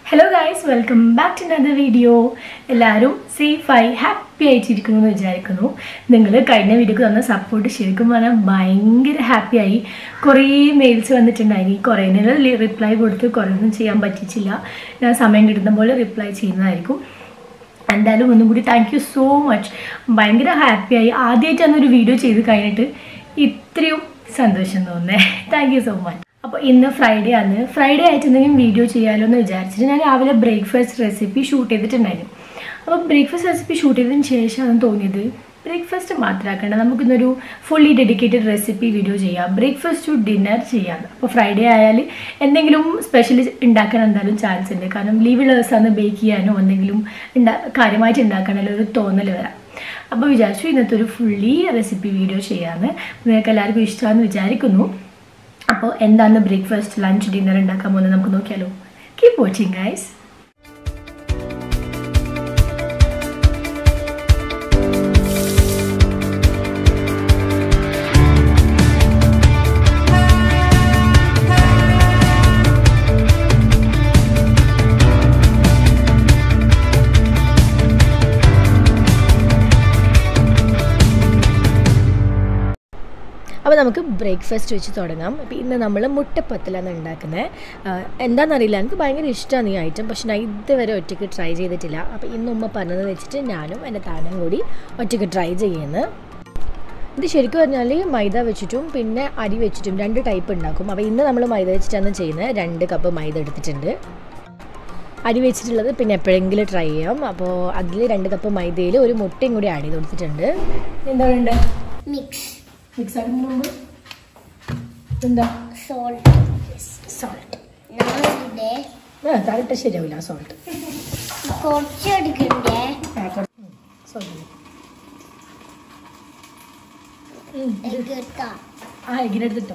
hello guys welcome back to another video എല്ലാവരും സേഫായി happy ആയിട്ടിരിക്കുന്നു എന്ന് വിചാരിക്കുന്നു നിങ്ങൾ കഴിഞ്ഞ വീഡിയോക്ക് തന്ന സപ്പോർട്ട് ശരിക്കും പറഞ്ഞാൽ ഭയങ്കര ഹാപ്പിയായി കുറേ മെയിൽസ് വന്നിട്ടുണ്ടായി കുറേ നേരം റിപ്ലൈ കൊടുത്ത് കുറേ ഒന്നും ചെയ്യാൻ പറ്റിച്ചില്ല ഞാൻ സമയം കിട്ടുന്ന പോലെ റിപ്ലൈ ചെയ്യുന്നതായിരിക്കും എന്തായാലും ഒന്നും കൂടി താങ്ക് യു സോ മച്ച് ഭയങ്കര ഹാപ്പിയായി ആദ്യമായിട്ടാണ് ഒരു വീഡിയോ ചെയ്ത് കഴിഞ്ഞിട്ട് ഇത്രയും സന്തോഷം തോന്നുന്നത് താങ്ക് യു സോ മച്ച് അപ്പോൾ ഇന്ന് ഫ്രൈഡേ ആണ് ഫ്രൈഡേ ആയിട്ട് എന്തെങ്കിലും വീഡിയോ ചെയ്യാമല്ലോ എന്ന് വിചാരിച്ചിട്ട് ഞാൻ രാവിലെ ബ്രേക്ക്ഫാസ്റ്റ് റെസിപ്പി ഷൂട്ട് ചെയ്തിട്ടുണ്ടായിരുന്നു അപ്പോൾ ബ്രേക്ക്ഫാസ്റ്റ് റെസിപ്പി ഷൂട്ട് ചെയ്തതിന് ശേഷമാണ് തോന്നിയത് ബ്രേക്ക്ഫാസ്റ്റ് മാത്രമാക്കേണ്ട നമുക്കിന്നൊരു ഫുള്ളി ഡെഡിക്കേറ്റഡ് റെസിപ്പി വീഡിയോ ചെയ്യാം ബ്രേക്ക്ഫാസ്റ്റ് ടു ഡിന്നർ ചെയ്യാം അപ്പോൾ ഫ്രൈഡേ ആയാൽ എന്തെങ്കിലും സ്പെഷ്യൽ ഉണ്ടാക്കാൻ എന്തായാലും ചാൻസ് ഉണ്ട് കാരണം ലീവുള്ള ദിവസമാണ് ബേക്ക് ചെയ്യാനോ എന്തെങ്കിലും ഉണ്ടാ കാര്യമായിട്ട് ഉണ്ടാക്കാനല്ലോ ഒരു തോന്നൽ വരാം അപ്പോൾ വിചാരിച്ചു ഇന്നത്തെ ഒരു ഫുള്ളി റെസിപ്പി വീഡിയോ ചെയ്യാമെന്ന് നിങ്ങൾക്ക് എല്ലാവർക്കും ഇഷ്ടമാണെന്ന് വിചാരിക്കുന്നു അപ്പോൾ എന്താണ് ബ്രേക്ക്ഫാസ്റ്റ് ലഞ്ച് ഡിന്നർ ഉണ്ടാക്കാൻ പോകുന്നത് നമുക്ക് നോക്കിയാലോ കീപ് വാച്ചിങ് ഗൈസ് അപ്പോൾ നമുക്ക് ബ്രേക്ക്ഫാസ്റ്റ് വെച്ച് തുടങ്ങാം അപ്പോൾ ഇന്ന് നമ്മൾ മുട്ടപ്പത്തലാണ് ഉണ്ടാക്കുന്നത് എന്താണെന്നറിയില്ല എനിക്ക് ഭയങ്കര ഇഷ്ടമാണ് ഈ ഐറ്റം പക്ഷെ ഞാൻ ഇതുവരെ ഒറ്റയ്ക്ക് ട്രൈ ചെയ്തിട്ടില്ല അപ്പോൾ ഇന്ന് ഉമ്മ പറഞ്ഞത് വെച്ചിട്ട് ഞാനും എൻ്റെ താനും കൂടി ഒറ്റയ്ക്ക് ട്രൈ ചെയ്യുന്നത് ഇത് ശരിക്കും പറഞ്ഞാൽ മൈദ വെച്ചിട്ടും പിന്നെ അരി വെച്ചിട്ടും രണ്ട് ടൈപ്പ് ഉണ്ടാക്കും അപ്പോൾ ഇന്ന് നമ്മൾ മൈദ വെച്ചിട്ടാണ് ചെയ്യുന്നത് രണ്ട് കപ്പ് മൈദ എടുത്തിട്ടുണ്ട് അരി വെച്ചിട്ടുള്ളത് പിന്നെ എപ്പോഴെങ്കിലും ട്രൈ ചെയ്യാം അപ്പോൾ അതിൽ രണ്ട് കപ്പ് മൈദയിൽ ഒരു മുട്ടയും കൂടി ആഡ് ചെയ്ത് കൊടുത്തിട്ടുണ്ട് എന്താ വേണ്ടേ മിക്സ് മിക്സ് ആക്കുന്ന മുമ്പ് എന്താ സോൾട്ട് സോൾട്ട് ഞാനിവിടെ ആ താഴെ ശരിയാവില്ല സോൾട്ട് കുറച്ച് എടുക്കണ്ടേ സോൾട്ട് എടുക്കട്ടാ ആ എഗിനെടുത്തിട്ടോ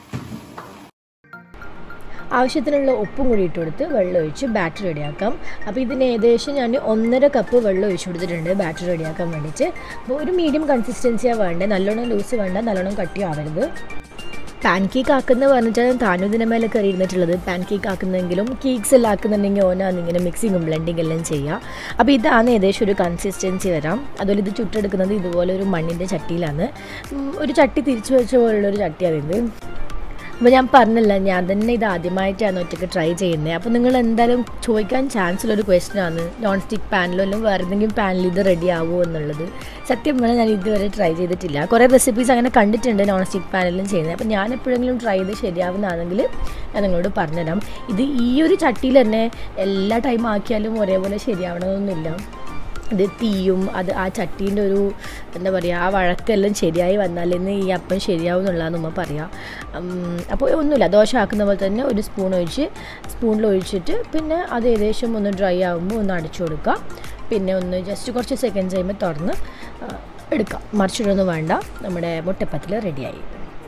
ആവശ്യത്തിനുള്ള ഉപ്പും കൂടി ഇട്ട് കൊടുത്ത് വെള്ളം ഒഴിച്ച് ബാറ്റർ റെഡിയാക്കാം അപ്പോൾ ഇതിന് ഏകദേശം ഞാൻ ഒന്നര കപ്പ് വെള്ളം ഒഴിച്ച് കൊടുത്തിട്ടുണ്ട് ബാറ്റർ റെഡിയാക്കാൻ വേണ്ടിയിട്ട് അപ്പോൾ ഒരു മീഡിയം കൺസിസ്റ്റൻസിയാണ് വേണ്ടത് നല്ലോണം ലൂസ് വേണ്ട നല്ലോണം കട്ടിയും ആവരുത് പാൻ കേക്ക് ആക്കുന്ന പറഞ്ഞിട്ടാണ് താനും ഇതിൻ്റെ മേലെ കയറി ഇരുന്നിട്ടുള്ളത് പാൻ കേക്ക് ആക്കുന്നെങ്കിലും കേക്ക്സ് എല്ലാം ആക്കുന്നുണ്ടെങ്കിൽ ഓനാണ് ഇങ്ങനെ മിക്സിങ്ങും ബ്ലെൻഡിങ് എല്ലാം ചെയ്യുക അപ്പോൾ ഇതാണ് ഏകദേശം ഒരു കൺസിസ്റ്റൻസി വരാം അതുപോലെ ഇത് ചുട്ടെടുക്കുന്നത് ഇതുപോലെ ഒരു മണ്ണിൻ്റെ ചട്ടിയിലാണ് ഉം, ഒരു ചട്ടി തിരിച്ചു വെച്ച പോലുള്ള ഒരു ചട്ടിയാണ് ഇത് അപ്പോൾ ഞാൻ പറഞ്ഞില്ല ഞാൻ തന്നെ ഇത് ആദ്യമായിട്ടാണ് ഒറ്റയ്ക്ക് ട്രൈ ചെയ്യുന്നത് അപ്പോൾ നിങ്ങൾ എന്തായാലും ചോദിക്കാൻ ചാൻസ് ഉള്ളൊരു ക്വസ്റ്റ്യൻ ആണ് നോൺ സ്റ്റിക്ക് പാനിലോ അല്ലെങ്കിൽ വേറെ ഏതെങ്കിലും പാനിൽ ഇത് റെഡി ആവുമോ എന്നുള്ളത് സത്യം പറഞ്ഞാൽ ഞാൻ ഇതുവരെ ട്രൈ ചെയ്തിട്ടില്ല കുറേ റെസിപ്പീസ് അങ്ങനെ കണ്ടിട്ടുണ്ട് നോൺ സ്റ്റിക്ക് പാനിലും ചെയ്യുന്നത് അപ്പോൾ ഞാൻ എപ്പോഴെങ്കിലും ട്രൈ ചെയ്ത് ശരിയാവുന്നതാണെങ്കിൽ ഞാൻ നിങ്ങളോട് പറഞ്ഞുതരാം ഇത് ഈ ഒരു ചട്ടിയിൽ തന്നെ എല്ലാ ടൈം ആക്കിയാലും ഒരേപോലെ ശരിയാവണമെന്നൊന്നുമില്ല ഇത് തീയും അത് ആ ചട്ടീൻ്റെ ഒരു എന്താ പറയുക ആ വഴക്കെല്ലാം ശരിയായി വന്നാലിന്ന് ഈ അപ്പം ശരിയാവും എന്നുള്ളതാണ് ഉമ്മ പറയാം ഉം, അപ്പോൾ ഒന്നുമില്ല ദോശ ആക്കുന്ന പോലെ തന്നെ ഒരു സ്പൂൺ ഒഴിച്ച് സ്പൂണിൽ ഒഴിച്ചിട്ട് പിന്നെ അത് ഏകദേശം ഒന്ന് ഡ്രൈ ആകുമ്പോൾ ഒന്ന് അടിച്ചു കൊടുക്കുക പിന്നെ ഒന്ന് ജസ്റ്റ് കുറച്ച് സെക്കൻഡ്സ് കഴിയുമ്പോൾ തുറന്ന് ആ, എടുക്കാം മറിച്ചിടൊന്നും വേണ്ട നമ്മുടെ മുട്ടപ്പത്തിൽ റെഡിയായി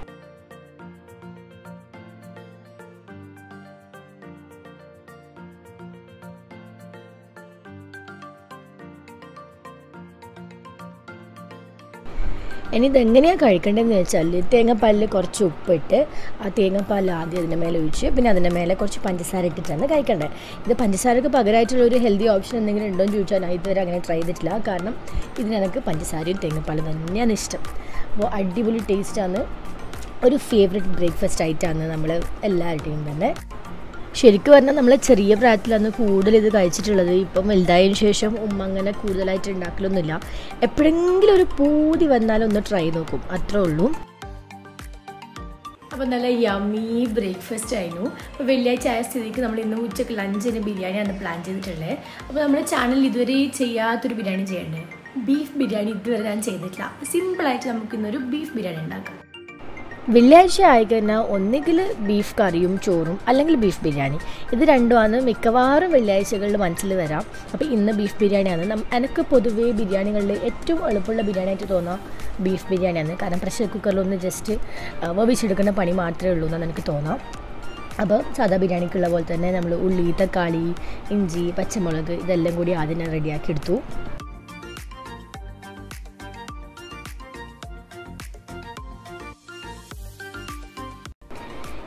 ഇനി ഇതെങ്ങനെയാണ് കഴിക്കേണ്ടതെന്ന് വെച്ചാൽ തേങ്ങാപ്പാലിൽ കുറച്ച് ഉപ്പിട്ട് ആ തേങ്ങാപ്പാൽ ആദ്യം അതിൻ്റെ മേലെ ഒഴിച്ച് പിന്നെ അതിൻ്റെ മേലെ കുറച്ച് പഞ്ചസാര ഇട്ടിട്ടാണ് കഴിക്കേണ്ടത് ഇത് പഞ്ചസാരക്ക് പകരമായിട്ടുള്ള ഒരു ഹെൽത്തി ഓപ്ഷൻ എന്തെങ്കിലും ഉണ്ടോ എന്ന് ചോദിച്ചാൽ ഞാൻ ഇതുവരെ അങ്ങനെ ട്രൈ ചെയ്തിട്ടില്ല കാരണം ഇതിനെനിക്ക് പഞ്ചസാരയും തേങ്ങാപ്പാലും തന്നെയാണ് ഇഷ്ടം അപ്പോൾ അടിപൊളി ടേസ്റ്റാണ് ഒരു ഫേവറേറ്റ് ബ്രേക്ക്ഫാസ്റ്റ് ആയിട്ടാണ് നമ്മൾ എല്ലാവരുടെയും തന്നെ ശരിക്കും പറഞ്ഞാൽ നമ്മൾ ചെറിയ പ്രായത്തിലാണ് കൂടുതൽ ഇത് കഴിച്ചിട്ടുള്ളത് ഇപ്പം വലുതായതിനു ശേഷം ഉമ്മ അങ്ങനെ കൂടുതലായിട്ട് ഉണ്ടാക്കലൊന്നുമില്ല എപ്പോഴെങ്കിലും ഒരു പൂതി വന്നാലൊന്ന് ട്രൈ നോക്കും അത്രേ ഉള്ളൂ അപ്പോൾ നല്ല യമ്മി ബ്രേക്ക്ഫാസ്റ്റ് ആയിരുന്നു അപ്പോൾ വെള്ളിയാഴ്ച ആയ സ്ഥിതിക്ക് നമ്മൾ ഇന്ന് ഉച്ചക്ക് ലഞ്ചിന് ബിരിയാണിയാണ് പ്ലാൻ ചെയ്തിട്ടുള്ളത് അപ്പോൾ നമ്മുടെ ചാനലിൽ ഇതുവരെ ചെയ്യാത്തൊരു ബിരിയാണി ചെയ്യണ്ടേ ബീഫ് ബിരിയാണി ഇതുവരെ ഞാൻ ചെയ്തിട്ടില്ല സിമ്പിളായിട്ട് നമുക്ക് ഇന്നൊരു ബീഫ് ബിരിയാണി ഉണ്ടാക്കാം വെള്ളിയാഴ്ച ആയിക്കഴിഞ്ഞാൽ ഒന്നുകിൽ ബീഫ് കറിയും ചോറും അല്ലെങ്കിൽ ബീഫ് ബിരിയാണി ഇത് രണ്ടുമാണ് മിക്കവാറും വെള്ളിയാഴ്ചകളിൽ മനസ്സിൽ വരാം അപ്പോൾ ഇന്ന് ബീഫ് ബിരിയാണിയാണ് നം- എനിക്ക് പൊതുവേ ബിരിയാണികളിൽ ഏറ്റവും എളുപ്പമുള്ള ബിരിയാണി ആയിട്ട് തോന്നുക ബീഫ് ബിരിയാണിയാണ് കാരണം പ്രഷർ കുക്കറിലൊന്ന് ജസ്റ്റ് വേവിച്ചെടുക്കുന്ന പണി മാത്രമേ ഉള്ളൂ എന്നാണ് എനിക്ക് തോന്നാം അപ്പോൾ സാധാ ബിരിയാണിക്കുള്ള പോലെ തന്നെ നമ്മൾ ഉള്ളി തക്കാളി ഇഞ്ചി പച്ചമുളക് ഇതെല്ലാം കൂടി ആദ്യം ഞാൻ റെഡിയാക്കി എടുത്തു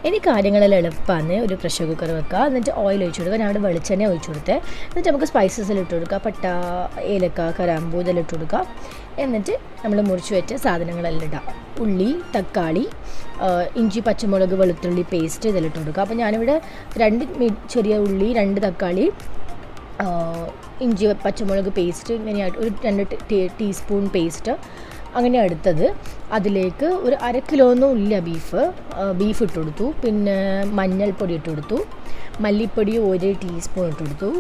ഇനി കാര്യങ്ങളെല്ലാം എളുപ്പമാണ് ഒരു പ്രഷർ കുക്കർ വെക്കുക എന്നിട്ട് ഓയിൽ ഒഴിച്ചു കൊടുക്കുക ഞാൻ അവിടെ വെളിച്ചെണ്ണ ഒഴിച്ചു കൊടുത്തേ എന്നിട്ട് നമുക്ക് സ്പൈസസ് എല്ലാം ഇട്ട് കൊടുക്കുക പട്ട ഏലക്ക കരാമ്പൂ ഇതെല്ലാം ഇട്ട് കൊടുക്കുക എന്നിട്ട് നമ്മൾ മുറിച്ച് വെച്ച സാധനങ്ങളെല്ലാം ഇടാം ഉള്ളി തക്കാളി ആ, ഇഞ്ചി പച്ചമുളക് വെളുത്തുള്ളി പേസ്റ്റ് ഇതെല്ലാം ഇട്ട് കൊടുക്കുക അപ്പോൾ ഞാനിവിടെ രണ്ട് മി- ചെറിയ ഉള്ളി രണ്ട് തക്കാളി ആ, ഇഞ്ചി പച്ചമുളക് പേസ്റ്റ് ഇങ്ങനെയായിട്ട് ഒരു രണ്ട് ടീ- ടീ- ടീസ്പൂൺ പേസ്റ്റ് അങ്ങനെ എടുത്തത് അതിലേക്ക് ഒരു അര കിലോന്നും ഇല്ല ബീഫ് ആ, ബീഫ് ഇട്ട് കൊടുത്തു പിന്നെ മഞ്ഞൾപ്പൊടി ഇട്ട് കൊടുത്തു മല്ലിപ്പൊടി ഒരു ടീസ്പൂൺ ഇട്ട് കൊടുത്തു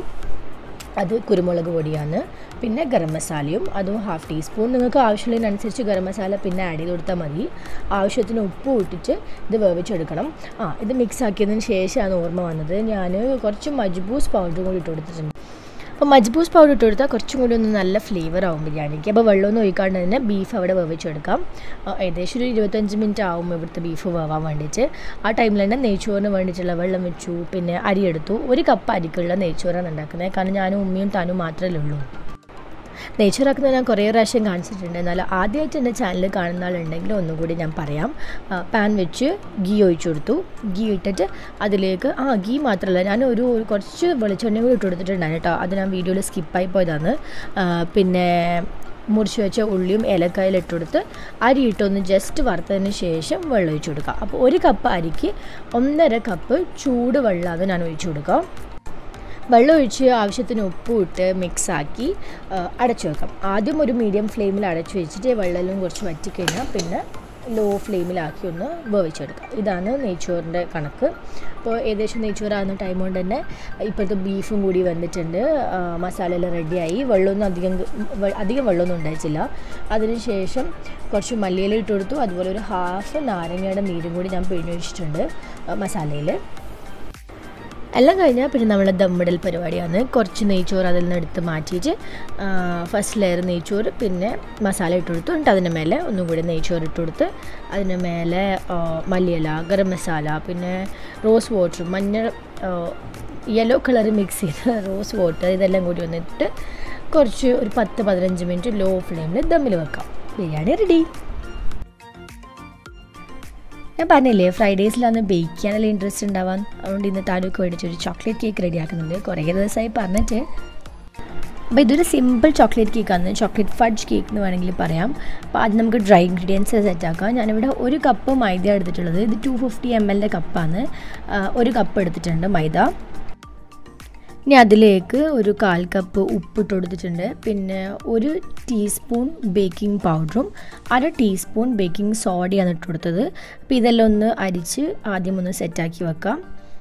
അത് കുരുമുളക് പൊടിയാണ് പിന്നെ ഗരം മസാലയും അതും ഹാഫ് ടീസ്പൂൺ നിങ്ങൾക്ക് ആവശ്യമുള്ളതിനനുസരിച്ച് ഗരം മസാല പിന്നെ ആഡ് ചെയ്ത് കൊടുത്താൽ മതി ആവശ്യത്തിന് ഉപ്പ് ഇട്ടിട്ട് ഇത് വേവിച്ചെടുക്കണം ആ ഇത് മിക്സ് ആക്കിയതിന് ശേഷമാണ് ഓർമ്മ വന്നത് ഞാൻ കുറച്ച് മജ്ബൂസ് പൗഡർ കൂടി ഇട്ട് കൊടുത്തിട്ടുണ്ട് അപ്പോൾ മജ്ബൂസ് പൗഡർ ഇട്ട് കൊടുത്താൽ കുറച്ചും കൂടി ഒന്ന് നല്ല ഫ്ലേവർ ആവും ബിരിയാണിക്ക് അപ്പോൾ വെള്ളമൊന്നും ഒഴിക്കാണ്ട് തന്നെ ബീഫ് അവിടെ വേവിച്ചെടുക്കാം ആ, ഏകദേശം ഒരു ഇരുപത്തഞ്ച് മിനിറ്റ് ആവും ഇവിടുത്തെ ബീഫ് വേവാൻ വേണ്ടിയിട്ട് ആ ടൈമിൽ തന്നെ നെയ്ച്ചോറിന് വേണ്ടിയിട്ടുള്ള വെള്ളം വെച്ചു പിന്നെ അരി എടുത്തു ഒരു കപ്പ് അരിക്കുള്ള നെയ്ച്ചോറാണ് ഉണ്ടാക്കുന്നത് കാരണം ഞാനും ഉമ്മയും താനും മാത്രമേ ഉള്ളൂ നെയ്ച്ചോറാക്കുന്നത് ഞാൻ കുറേ പ്രാവശ്യം കാണിച്ചിട്ടുണ്ട് എന്നാൽ ആദ്യമായിട്ട് എൻ്റെ ചാനൽ കാണുന്ന ആളുണ്ടെങ്കിൽ ഒന്നുകൂടി ഞാൻ പറയാം ആ, പാൻ വെച്ച് ഗീ ഒഴിച്ചു കൊടുത്തു ഗീ ഇട്ടിട്ട് അതിലേക്ക് ആ ഗീ മാത്രമല്ല ഞാൻ ഒരു ഒരു കുറച്ച് വെളിച്ചെണ്ണ കൂടി ഇട്ട് കൊടുത്തിട്ടുണ്ടായിരുന്നു കേട്ടോ അത് ഞാൻ വീഡിയോയിൽ സ്കിപ്പായി പോയതാണ് ആ, പിന്നെ മുറിച്ച് വെച്ച ഉള്ളിയും ഏലക്കായും ഇട്ട് കൊടുത്ത് അരി ഇട്ടൊന്ന് ജസ്റ്റ് വറുത്തതിന് ശേഷം വെള്ളം ഒഴിച്ചു കൊടുക്കുക അപ്പോൾ ഒരു കപ്പ് അരിക്ക് ഒന്നര കപ്പ് ചൂട് വെള്ളമാണ് ഞാൻ ഒഴിച്ചു കൊടുക്കുക വെള്ളം ഒഴിച്ച് ആവശ്യത്തിന് ഉപ്പും ഇട്ട് മിക്സാക്കി അടച്ചു വെക്കാം ആദ്യം ഒരു മീഡിയം ഫ്ലെയിമിൽ അടച്ചു വെച്ചിട്ട് വെള്ളമെല്ലാം കുറച്ച് വറ്റിക്കഴിഞ്ഞാൽ പിന്നെ ലോ ഫ്ലെയിമിലാക്കി ഒന്ന് വേവിച്ചെടുക്കാം ഇതാണ് നെയ്ച്ചോറിൻ്റെ കണക്ക് അപ്പോൾ ഏകദേശം നെയ്ച്ചോറാകുന്ന ടൈം കൊണ്ട് തന്നെ ഇപ്പോഴത്തെ ബീഫും കൂടി വന്നിട്ടുണ്ട് ആ, മസാല എല്ലാം റെഡിയായി വെള്ളമൊന്നും അധികം വെ- അധികം വെള്ളമൊന്നും ഉണ്ടായിട്ടില്ല അതിനുശേഷം കുറച്ച് മല്ലിയില ഇട്ട് കൊടുത്തു അതുപോലെ ഒരു ഹാഫ് നാരങ്ങയുടെ നീരും കൂടി ഞാൻ പിഴിഞ്ഞൊഴിച്ചിട്ടുണ്ട് മസാലയിൽ എല്ലാം കഴിഞ്ഞാൽ പിന്നെ നമ്മൾ ദമ്മിടൽ പരിപാടിയാണ് കുറച്ച് നെയ്ച്ചോറ് അതിൽ നിന്ന് എടുത്ത് മാറ്റിയിട്ട് ഫസ്റ്റ് ലെയർ നെയ്ച്ചോറ് പിന്നെ മസാല ഇട്ട് കൊടുത്തു എന്നിട്ട് അതിൻ്റെ മേലെ ഒന്നും കൂടി നെയ്ച്ചോറ് ഇട്ട് കൊടുത്ത് അതിൻ്റെ മേലെ ആ, മല്ലിയില ഗരം മസാല പിന്നെ റോസ് വാട്ടർ മഞ്ഞൾ യെല്ലോ കളർ മിക്സ് ചെയ്ത റോസ് വാട്ടർ ഇതെല്ലാം കൂടി വന്നിട്ട് കുറച്ച് ഒരു പത്ത് പതിനഞ്ച് മിനിറ്റ് ലോ ഫ്ലെയിമിൽ ദമ്മിൽ വെക്കാം ബിരിയാണി റെഡി ഞാൻ പറഞ്ഞില്ലേ ഫ്രൈഡേസിലാണ് ബേക്ക് ചെയ്യാനുള്ള ഇൻട്രസ്റ്റ് ഉണ്ടാവാൻ അതുകൊണ്ട് ഇന്ന് താലൂക്ക് മേടിച്ച് ഒരു ചോക്ലേറ്റ് കേക്ക് റെഡി ആക്കുന്നുണ്ട് കുറേ ദിവസമായി പറഞ്ഞിട്ട് അപ്പോൾ ഇതൊരു സിമ്പിൾ ചോക്ലേറ്റ് കേക്കാണ് ചോക്ലേറ്റ് ഫഡ്ജ് കേക്ക് എന്ന് വേണമെങ്കിൽ പറയാം അപ്പോൾ അത് നമുക്ക് ഡ്രൈ ഇൻഗ്രീഡിയൻസ് സെറ്റ് ആക്കാം ഞാനിവിടെ ഒരു കപ്പ് മൈദ എടുത്തിട്ടുള്ളത് ഇത് ടു ഫിഫ്റ്റി എം എല്ലിൻ്റെ കപ്പാണ് ഒരു കപ്പ് എടുത്തിട്ടുണ്ട് മൈദ ഇനി അതിലേക്ക് ഒരു കാൽ കപ്പ് ഉപ്പിട്ട് കൊടുത്തിട്ടുണ്ട് പിന്നെ ഒരു ടീസ്പൂൺ ബേക്കിംഗ് പൗഡറും അര ടീസ്പൂൺ ബേക്കിംഗ് സോഡയാണ് ഇട്ട് കൊടുത്തത് അപ്പോൾ ഇതെല്ലാം ഒന്ന് അരിച്ച് ആദ്യം ഒന്ന് സെറ്റാക്കി വെക്കാം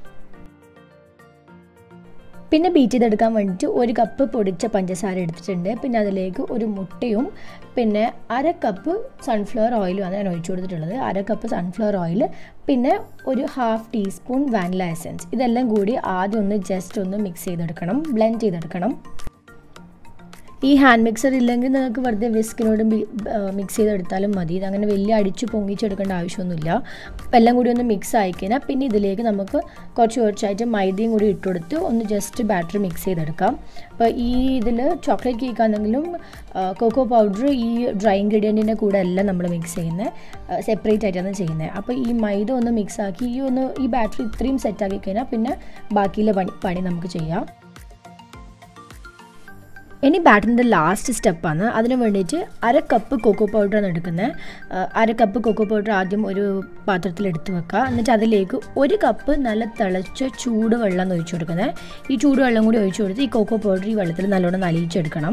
പിന്നെ ബീറ്റ് ചെയ്തെടുക്കാൻ വേണ്ടിയിട്ട് ഒരു കപ്പ് പൊടിച്ച പഞ്ചസാര എടുത്തിട്ടുണ്ട് പിന്നെ അതിലേക്ക് ഒരു മുട്ടയും പിന്നെ അര കപ്പ് സൺഫ്ലവർ ഓയിലുമാണ് ഞാൻ ഒഴിച്ചു കൊടുത്തിട്ടുള്ളത് അര കപ്പ് സൺഫ്ലവർ ഓയിൽ പിന്നെ ഒരു ഹാഫ് ടീസ്പൂൺ വാനില എസൻസ് ഇതെല്ലാം കൂടി ആദ്യം ഒന്ന് ജസ്റ്റ് ഒന്ന് മിക്സ് ചെയ്തെടുക്കണം ബ്ലെൻഡ് ചെയ്തെടുക്കണം ഈ ഹാൻഡ് മിക്സർ ഇല്ലെങ്കിൽ നിങ്ങൾക്ക് വെറുതെ വിസ്കിനോട് മിക്സ് ചെയ്തെടുത്താലും മതി ഇതങ്ങനെ വലിയ അടിച്ച് പൊങ്ങിച്ചെടുക്കേണ്ട ആവശ്യമൊന്നുമില്ല അപ്പം എല്ലാം കൂടി ഒന്ന് മിക്സ് ആയിക്കഴിഞ്ഞാൽ പിന്നെ ഇതിലേക്ക് നമുക്ക് കുറച്ച് കുറച്ചായിട്ട് മൈദയും കൂടി ഇട്ട് കൊടുത്ത് ഒന്ന് ജസ്റ്റ് ബാറ്റർ മിക്സ് ചെയ്തെടുക്കാം അപ്പോൾ ഈ ഇതിൽ ചോക്ലേറ്റ് കേക്ക് ആണെങ്കിലും കൊക്കോ പൗഡർ ഈ ഡ്രൈ ഇൻഗ്രീഡിയൻറ്റിൻ്റെ കൂടെ എല്ലാം നമ്മൾ മിക്സ് ചെയ്യുന്നത് സെപ്പറേറ്റ് ആയിട്ടാണ് ചെയ്യുന്നത് അപ്പോൾ ഈ മൈദ ഒന്ന് മിക്സ് ആക്കി ഈ ഒന്ന് ഈ ബാറ്ററി ഇത്രയും സെറ്റ് ആക്കി കഴിഞ്ഞാൽ പിന്നെ ബാക്കിയുള്ള പണി പണി നമുക്ക് ചെയ്യാം ഇനി ബാറ്ററിൻ്റെ ലാസ്റ്റ് സ്റ്റെപ്പാണ് അതിന് വേണ്ടിയിട്ട് അര കപ്പ് കൊക്കോ പൗഡറാണ് എടുക്കുന്നത് അര കപ്പ് കൊക്കോ പൗഡർ ആദ്യം ഒരു പാത്രത്തിൽ എടുത്ത് വെക്കുക എന്നിട്ട് അതിലേക്ക് ഒരു കപ്പ് നല്ല തിളച്ച ചൂട് വെള്ളം ഒഴിച്ചു കൊടുക്കുന്നത് ഈ ചൂട് വെള്ളം കൂടി ഒഴിച്ചു കൊടുത്ത് ഈ കൊക്കോ പൗഡർ ഈ വെള്ളത്തിൽ നല്ലോണം നലിയിച്ചെടുക്കണം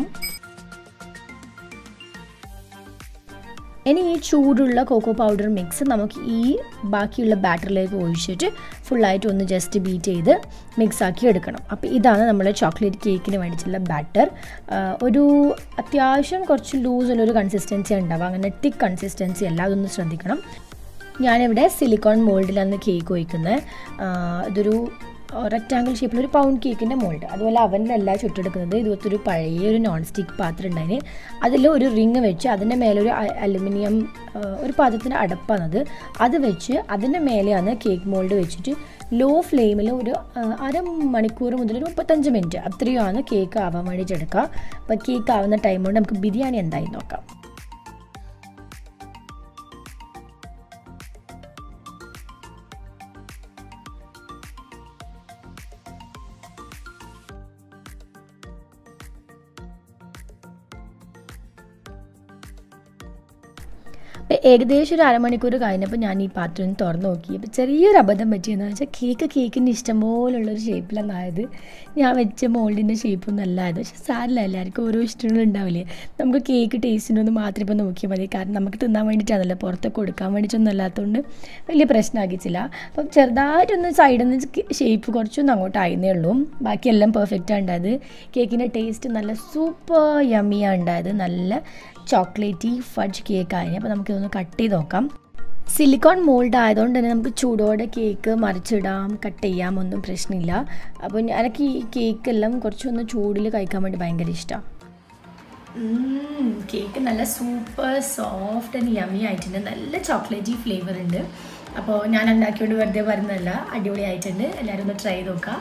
ഇനി ഈ ചൂടുള്ള കൊക്കോ പൗഡർ മിക്സ് നമുക്ക് ഈ ബാക്കിയുള്ള ബാറ്ററിലേക്ക് ഒഴിച്ചിട്ട് ഫുള്ളായിട്ട് ഒന്ന് ജസ്റ്റ് ബീറ്റ് ചെയ്ത് മിക്സ് ആക്കി എടുക്കണം അപ്പോൾ ഇതാണ് നമ്മുടെ ചോക്ലേറ്റ് കേക്കിന് വേണ്ടിയിട്ടുള്ള ബാറ്റർ ഒരു അത്യാവശ്യം കുറച്ച് ലൂസുള്ളൊരു കൺസിസ്റ്റൻസി ഉണ്ടാവും അങ്ങനെ തിക്ക് കൺസിസ്റ്റൻസി അല്ല അതൊന്ന് ശ്രദ്ധിക്കണം ഞാനിവിടെ സിലിക്കോൺ മോൾഡിലാണ് കേക്ക് ഒഴിക്കുന്നത് ഇതൊരു റെക്റ്റാങ്കിൾ ഷേപ്പിൽ ഒരു പൗണ്ട് കേക്കിൻ്റെ മോൾഡ് അതുപോലെ അവനിലല്ല ചുട്ടെടുക്കുന്നത് ഇതുപോലത്തെ ഒരു പഴയ ഒരു നോൺ സ്റ്റിക്ക് പാത്രം ഉണ്ടായിന് അതിൽ ഒരു റിങ് വെച്ച് അതിൻ്റെ മേലെ ഒരു അലുമിനിയം ഒരു പാത്രത്തിൻ്റെ അടപ്പാണത് അത് വെച്ച് അതിൻ്റെ മേലെയാണ് കേക്ക് മോൾഡ് വെച്ചിട്ട് ലോ ഫ്ലെയിമിൽ ഒരു അര മണിക്കൂർ മുതൽ ഒരു മുപ്പത്തഞ്ച് മിനിറ്റ് അത്രയുമാണ് കേക്ക് ആവാൻ വേണ്ടിയിട്ട് എടുക്കുക അപ്പോൾ കേക്ക് ആവുന്ന ടൈം കൊണ്ട് നമുക്ക് ബിരിയാണി എന്തായി നോക്കാം അപ്പോൾ ഏകദേശം ഒരു അരമണിക്കൂർ കഴിഞ്ഞപ്പോൾ ഞാൻ ഈ പാത്രം ഒന്ന് തുറന്ന് നോക്കി അപ്പോൾ ചെറിയൊരു അബദ്ധം പറ്റിയെന്ന് വെച്ചാൽ കേക്ക് കേക്കിൻ്റെ ഇഷ്ടം പോലുള്ളൊരു ഷേപ്പിലാണ് ആയത് ഞാൻ വെച്ച മോൾഡിൻ്റെ ഷേപ്പൊന്നും അല്ലായത് പക്ഷെ സാരില്ല എല്ലാവർക്കും ഓരോ ഇഷ്ടങ്ങളും ഉണ്ടാവില്ലേ നമുക്ക് കേക്ക് ടേസ്റ്റിനൊന്ന് മാത്രം ഇപ്പോൾ നോക്കിയാൽ മതി കാരണം നമുക്ക് തിന്നാൻ വേണ്ടിയിട്ടാണല്ലോ പുറത്തൊക്കെ കൊടുക്കാൻ വേണ്ടിയിട്ടൊന്നും അല്ലാത്തതുകൊണ്ട് വലിയ പ്രശ്നമാക്കിച്ചില്ല അപ്പം ചെറുതായിട്ടൊന്ന് സൈഡിൽ നിന്ന് ഷേപ്പ് കുറച്ചൊന്നും അങ്ങോട്ട് ആയിരുന്നേ ഉള്ളൂ ബാക്കിയെല്ലാം പെർഫെക്റ്റാണ് ഉണ്ടായത് കേക്കിൻ്റെ ടേസ്റ്റ് നല്ല സൂപ്പർ യമ്മിയാണ് ഉണ്ടായത് നല്ല ചോക്ലേറ്റി ഫഡ്ജ് കേക്കായിരുന്നു അപ്പോൾ നമുക്കിതൊന്ന് കട്ട് ചെയ്ത് നോക്കാം സിലിക്കോൺ മോൾഡ് ആയതുകൊണ്ട് തന്നെ നമുക്ക് ചൂടോടെ കേക്ക് മറിച്ചിടാം കട്ട് ചെയ്യാം ഒന്നും പ്രശ്നമില്ല അപ്പോൾ എനിക്ക് ഈ കേക്കെല്ലാം കുറച്ചൊന്ന് ചൂടിൽ കഴിക്കാൻ വേണ്ടി ഭയങ്കര ഇഷ്ടമാണ് കേക്ക് നല്ല സൂപ്പർ സോഫ്റ്റ് ആൻഡ് യമ്മി ആയിട്ടുണ്ട് നല്ല ചോക്ലേറ്റി ഫ്ലേവർ ഉണ്ട് അപ്പോൾ ഞാൻ ഉണ്ടാക്കിയോണ്ട് വെറുതെ പറയുന്നതല്ല അടിപൊളി ആയിട്ടുണ്ട് എല്ലാവരും ഒന്ന് ട്രൈ ചെയ്ത് നോക്കാം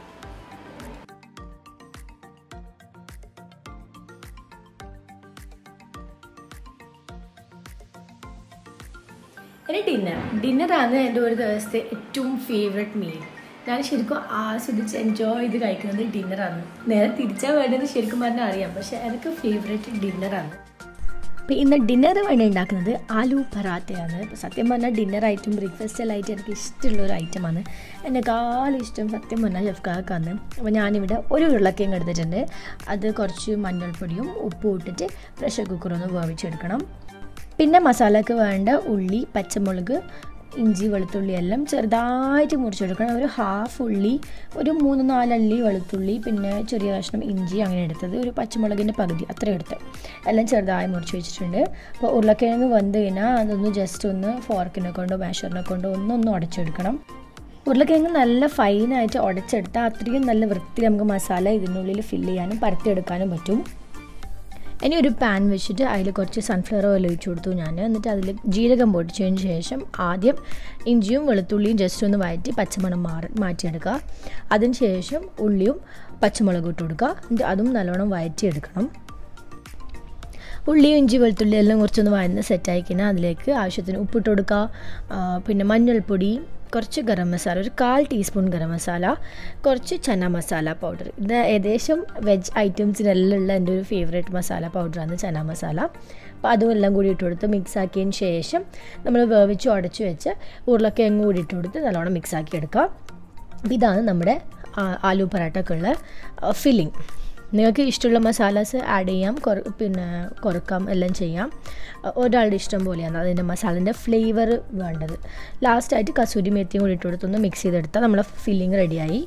ഇനി ഡിന്നർ ഡിന്നറാണ് എൻ്റെ ഒരു ദിവസത്തെ ഏറ്റവും ഫേവററ്റ് മീൽ ഞാൻ ശരിക്കും ആസ്വദിച്ച് എൻജോയ് ചെയ്ത് കഴിക്കുന്നത് ഡിന്നറാണ് നേരെ തിരിച്ചാൽ വേണ്ടത് ശരിക്കും പറഞ്ഞാൽ അറിയാം പക്ഷേ എനിക്ക് ഫേവറേറ്റ് ഡിന്നറാണ് അപ്പോൾ ഇന്ന് ഡിന്നർ വേണ്ടി ഉണ്ടാക്കുന്നത് ആലു പറാത്തയാണ് ഇപ്പോൾ സത്യം പറഞ്ഞാൽ ഡിന്നറായിട്ടും ബ്രേക്ക്ഫാസ്റ്റിലായിട്ടും എനിക്ക് ഇഷ്ടമുള്ള ഒരു ഐറ്റമാണ് എന്നെക്കാളും ഇഷ്ടം സത്യം പറഞ്ഞാൽ ഷെഫ്ക്കാക്കാണ് അപ്പോൾ ഞാനിവിടെ ഒരു ഉരുളക്കിഴങ്ങ് എടുത്തിട്ടുണ്ട് അത് കുറച്ച് മഞ്ഞൾപ്പൊടിയും ഉപ്പും ഇട്ടിട്ട് പ്രഷർ കുക്കറൊന്ന് വേവിച്ചെടുക്കണം പിന്നെ മസാലയ്ക്ക് വേണ്ട ഉള്ളി പച്ചമുളക് ഇഞ്ചി വെളുത്തുള്ളി എല്ലാം ചെറുതായിട്ട് മുറിച്ചെടുക്കണം ഒരു ഹാഫ് ഉള്ളി ഒരു മൂന്ന് നാലള്ളി വെളുത്തുള്ളി പിന്നെ ചെറിയ കഷ്ണം ഇഞ്ചി അങ്ങനെ എടുത്തത് ഒരു പച്ചമുളകിൻ്റെ പകുതി അത്ര എടുത്ത് എല്ലാം ചെറുതായി മുറിച്ച് വെച്ചിട്ടുണ്ട് അപ്പോൾ ഉരുളക്കിഴങ്ങ് വന്ന് കഴിഞ്ഞാൽ അതൊന്ന് ജസ്റ്റ് ഒന്ന് ഫോർക്കിനെ കൊണ്ടോ മാഷറിനെ കൊണ്ടോ ഒന്നൊന്ന് ഉടച്ചെടുക്കണം ഉരുളക്കിഴങ്ങ് നല്ല ഫൈനായിട്ട് ഉടച്ചെടുത്താൽ അത്രയും നല്ല വൃത്തി നമുക്ക് മസാല ഇതിനുള്ളിൽ ഫില്ല് ചെയ്യാനും പരത്തിയെടുക്കാനും പറ്റും ഇനി ഒരു പാൻ വെച്ചിട്ട് അതിൽ കുറച്ച് സൺഫ്ലവർ ഓയിൽ ഒഴിച്ചു കൊടുത്തു ഞാൻ എന്നിട്ട് അതിൽ ജീരകം പൊടിച്ചതിന് ശേഷം ആദ്യം ഇഞ്ചിയും വെളുത്തുള്ളിയും ജസ്റ്റ് ഒന്ന് വഴറ്റി പച്ചമണം മാറി മാറ്റിയെടുക്കുക അതിന് ശേഷം ഉള്ളിയും പച്ചമുളകും ഇട്ട് കൊടുക്കുക എന്നിട്ട് അതും നല്ലോണം വഴറ്റിയെടുക്കണം ഉള്ളിയും ഇഞ്ചി വെളുത്തുള്ളി എല്ലാം കുറച്ചൊന്ന് വഴന്ന് സെറ്റായി കഴിഞ്ഞാൽ അതിലേക്ക് ആവശ്യത്തിന് ഉപ്പിട്ട് കൊടുക്കുക പിന്നെ മഞ്ഞൾപ്പൊടി കുറച്ച് ഗരം മസാല ഒരു കാൽ ടീസ്പൂൺ ഗരം മസാല കുറച്ച് ചന മസാല പൗഡർ ഇത് ഏകദേശം വെജ് ഐറ്റംസിനെല്ലാം ഉള്ള എൻ്റെ ഒരു ഫേവറേറ്റ് മസാല പൗഡറാണ് ചന മസാല അപ്പോൾ അതും എല്ലാം കൂടി ഇട്ട് കൊടുത്ത് മിക്സ് ആക്കിയതിന് ശേഷം നമ്മൾ വേവിച്ച് ഉടച്ച് വെച്ച് ഉരുളക്കിഴങ്ങ് കൂടി ഇട്ട് കൊടുത്ത് നല്ലോണം മിക്സ് ആക്കി എടുക്കുക അപ്പോൾ ഇതാണ് നമ്മുടെ ആലു പറാട്ടക്കുള്ള ഫില്ലിങ് നിങ്ങൾക്ക് ഇഷ്ടമുള്ള മസാലാസ് ആഡ് ചെയ്യാം കുറ പിന്നെ കുറക്കാം എല്ലാം ചെയ്യാം ഒരാളുടെ ഇഷ്ടം പോലെയാണ് അതിൻ്റെ മസാലേൻ്റെ ഫ്ലേവർ വേണ്ടത് ലാസ്റ്റായിട്ട് കസൂരി മേത്തിയും കൂടി ഇട്ട് കൊടുത്തൊന്ന് മിക്സ് ചെയ്തെടുത്താൽ നമ്മളെ ഫില്ലിങ് റെഡിയായി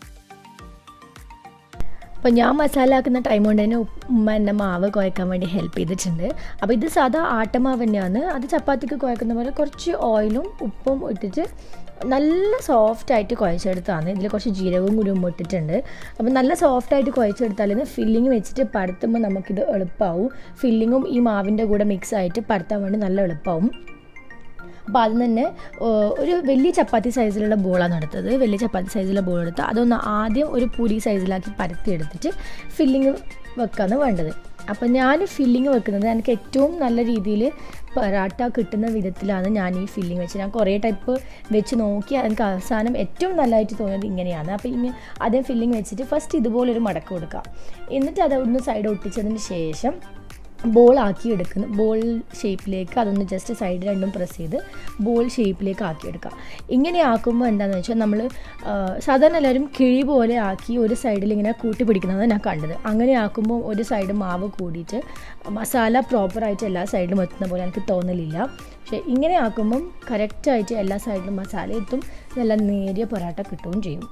അപ്പോൾ ഞാൻ മസാല ആക്കുന്ന ടൈം കൊണ്ട് തന്നെ ഉമ്മ എന്നെ മാവ് കുഴക്കാൻ വേണ്ടി ഹെൽപ്പ് ചെയ്തിട്ടുണ്ട് അപ്പോൾ ഇത് സാധാ ആട്ടമാവ് തന്നെയാണ് അത് ചപ്പാത്തിക്ക് കുഴക്കുന്ന പോലെ കുറച്ച് ഓയിലും ഉപ്പും ഇട്ടിട്ട് നല്ല സോഫ്റ്റായിട്ട് കുഴച്ചെടുത്താണ് ഇതിൽ കുറച്ച് ജീരകവും കുരുവും ഇട്ടിട്ടുണ്ട് അപ്പോൾ നല്ല സോഫ്റ്റായിട്ട് കുഴച്ചെടുത്താൽ ഇത് ഫില്ലിങ് വെച്ചിട്ട് പരത്തുമ്പോൾ നമുക്കിത് എളുപ്പമാവും ഫില്ലിങ്ങും ഈ മാവിൻ്റെ കൂടെ മിക്സ് ആയിട്ട് പരത്താൻ വേണ്ടി നല്ല എളുപ്പമാവും അപ്പോൾ അതിൽ തന്നെ ഒരു വലിയ ചപ്പാത്തി സൈസിലുള്ള ബോളാണ് എടുത്തത് വലിയ ചപ്പാത്തി സൈസിലുള്ള ബോൾ എടുത്ത് അതൊന്ന് ആദ്യം ഒരു പൂരി സൈസിലാക്കി പരത്തി എടുത്തിട്ട് ഫില്ലിങ് വെക്കാണ് വേണ്ടത് അപ്പം ഞാൻ ഫില്ലിങ് വെക്കുന്നത് എനിക്ക് ഏറ്റവും നല്ല രീതിയിൽ പൊറാട്ട കിട്ടുന്ന വിധത്തിലാണ് ഞാൻ ഈ ഫില്ലിങ് വെച്ചത് ഞാൻ കുറേ ടൈപ്പ് വെച്ച് നോക്കി എനിക്ക് അവസാനം ഏറ്റവും നല്ലതായിട്ട് തോന്നിയത് ഇങ്ങനെയാണ് അപ്പോൾ ഇങ്ങനെ ആദ്യം ഫില്ലിങ് വെച്ചിട്ട് ഫസ്റ്റ് ഇതുപോലൊരു മടക്ക് കൊടുക്കുക എന്നിട്ട് അത് അവിടുന്ന് സൈഡ് ഒട്ടിച്ചതിന് ശേഷം ബോൾ ആക്കി എടുക്കുന്നു ബോൾ ഷേപ്പിലേക്ക് അതൊന്ന് ജസ്റ്റ് സൈഡ് രണ്ടും പ്രസ് ചെയ്ത് ബോൾ ഷേപ്പിലേക്ക് ആക്കിയെടുക്കുക ഇങ്ങനെ ആക്കുമ്പോൾ എന്താണെന്ന് വെച്ചാൽ നമ്മൾ സാധാരണ എല്ലാവരും കിഴി പോലെ ആക്കി ഒരു സൈഡിൽ ഇങ്ങനെ കൂട്ടി പിടിക്കുന്നത് ഞാൻ കണ്ടത് അങ്ങനെ ആക്കുമ്പോൾ ഒരു സൈഡ് മാവ് കൂടിയിട്ട് മസാല പ്രോപ്പറായിട്ട് എല്ലാ സൈഡിലും എത്തുന്ന പോലെ എനിക്ക് തോന്നലില്ല പക്ഷേ ഇങ്ങനെ ആക്കുമ്പം കറക്റ്റായിട്ട് എല്ലാ സൈഡിലും മസാല എത്തും നല്ല നേരിയ പൊറാട്ട കിട്ടുകയും ചെയ്യും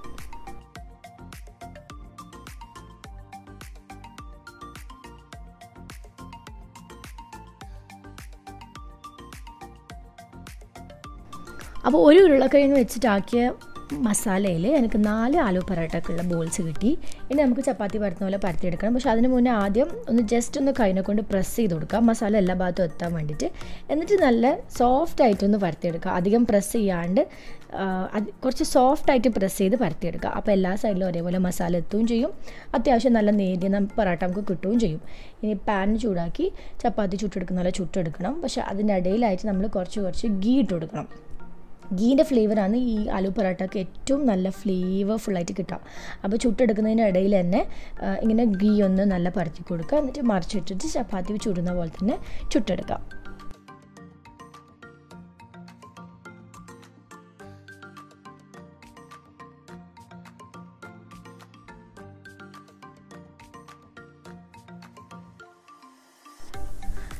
അപ്പോൾ ഒരു ഉരുളക്കിഴങ്ങ് വെച്ചിട്ടാക്കിയ മസാലയിൽ എനിക്ക് നാല് ആലു പറാട്ടക്കുള്ള ബോൾസ് കിട്ടി ഇനി നമുക്ക് ചപ്പാത്തി പരത്തുന്ന പോലെ പരത്തിയെടുക്കണം പക്ഷേ അതിന് മുന്നേ ആദ്യം ഒന്ന് ജസ്റ്റ് ഒന്ന് കൈനെ കൊണ്ട് പ്രസ് ചെയ്ത് കൊടുക്കുക മസാല എല്ലാ ഭാഗത്തും എത്താൻ വേണ്ടിയിട്ട് എന്നിട്ട് നല്ല സോഫ്റ്റ് ആയിട്ടൊന്ന് പരത്തിയെടുക്കുക അധികം പ്രസ് ചെയ്യാണ്ട് കുറച്ച് സോഫ്റ്റ് ആയിട്ട് പ്രസ് ചെയ്ത് പരത്തിയെടുക്കുക അപ്പോൾ എല്ലാ സൈഡിലും ഒരേപോലെ മസാല എത്തുകയും ചെയ്യും അത്യാവശ്യം നല്ല നേരിയ പൊറാട്ട നമുക്ക് കിട്ടുകയും ചെയ്യും ഇനി പാൻ ചൂടാക്കി ചപ്പാത്തി ചുട്ടെടുക്കുന്ന പോലെ ചുട്ടെടുക്കണം പക്ഷേ അതിൻ്റെ ഇടയിലായിട്ട് നമ്മൾ കുറച്ച് കുറച്ച് ഗീ ഇട്ട് കൊടുക്കണം ഗീൻ്റെ ഫ്ലേവറാണ് ഈ ആലു പൊറാട്ടയ്ക്ക് ഏറ്റവും നല്ല ഫ്ലേവർഫുള്ളായിട്ട് കിട്ടുക അപ്പോൾ ചുട്ടെടുക്കുന്നതിൻ്റെ ഇടയിൽ തന്നെ ഇങ്ങനെ ഗീ ഒന്ന് നല്ല പരത്തി കൊടുക്കുക എന്നിട്ട് മറിച്ചിട്ടിട്ട് ചപ്പാത്തി ചുടുന്ന പോലെ തന്നെ ചുട്ടെടുക്കുക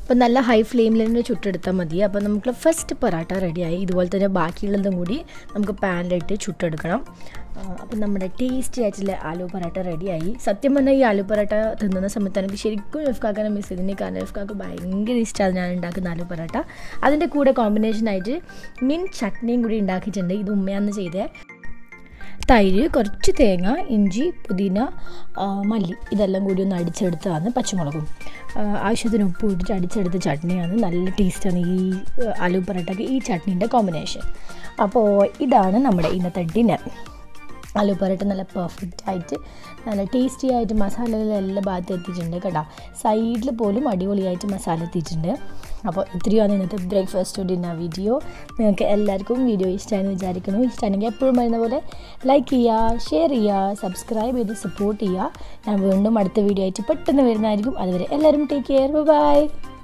അപ്പോൾ നല്ല ഹൈ ഫ്ലെയിമിൽ തന്നെ ചുട്ടെടുത്താൽ മതി അപ്പോൾ നമുക്ക് ഫസ്റ്റ് പൊറാട്ട റെഡിയായി ഇതുപോലെ തന്നെ ബാക്കിയുള്ളതും കൂടി നമുക്ക് പാനിലിട്ട് ചുട്ടെടുക്കണം ആ, അപ്പം നമ്മുടെ ടേസ്റ്റി ആയിട്ടുള്ള ആലു പൊറാട്ട റെഡിയായി സത്യം പറഞ്ഞാൽ ഈ ആലു പൊറാട്ട തിന്നുന്ന സമയത്ത് എനിക്ക് ശരിക്കും എഫ്കാക്കാനെ മിസ് ചെയ്തിട്ടുണ്ട് കാരണം എഫ്കാക്ക് ഭയങ്കര ഇഷ്ടമാണ് ഞാൻ ഉണ്ടാക്കുന്ന ആലു പൊറാട്ട അതിൻ്റെ കൂടെ കോമ്പിനേഷനായിട്ട് മിൻ ചട്നിയും കൂടി ഉണ്ടാക്കിയിട്ടുണ്ട് ഇത് ഉമ്മയാന്ന് ചെയ്തേ തൈര് കുറച്ച് തേങ്ങ ഇഞ്ചി പുതിന ആ, മല്ലി ഇതെല്ലാം കൂടി ഒന്ന് അടിച്ചെടുത്തതാണ് പച്ചമുളകും ആ, ആവശ്യത്തിന് ഉപ്പ് ഇട്ടിട്ട് അടിച്ചെടുത്ത ചട്നിയാണ് നല്ല ടേസ്റ്റാണ് ഈ ആ, ആലു പൊറോട്ടയ്ക്ക് ഈ ചട്നീൻ്റെ കോമ്പിനേഷൻ അപ്പോൾ ഇതാണ് നമ്മുടെ ഇന്നത്തെ ഡിന്നർ ആലു പൊറോട്ട നല്ല പെർഫെക്റ്റ് ആയിട്ട് നല്ല ടേസ്റ്റി ആയിട്ട് മസാലകൾ എല്ലാ ഭാഗത്തും എത്തിയിട്ടുണ്ട് കേട്ടോ സൈഡിൽ പോലും അടിപൊളിയായിട്ട് മസാല എത്തിയിട്ടുണ്ട് അപ്പോൾ ഇത്രയാണ് ഇന്നത്തെ ബ്രേക്ക്ഫാസ്റ്റ് ഡിന്നർ വീഡിയോ നിങ്ങൾക്ക് എല്ലാവർക്കും വീഡിയോ ഇഷ്ടമായെന്ന് വിചാരിക്കുന്നു ഇഷ്ടമാണെങ്കിൽ എപ്പോഴും പറയുന്ന പോലെ ലൈക്ക് ചെയ്യുക ഷെയർ ചെയ്യുക സബ്സ്ക്രൈബ് ചെയ്ത് സപ്പോർട്ട് ചെയ്യുക ഞാൻ വീണ്ടും അടുത്ത വീഡിയോ ആയിട്ട് പെട്ടെന്ന് വരുന്നതായിരിക്കും അതുവരെ എല്ലാവരും ടേക്ക് കെയർ ബൈ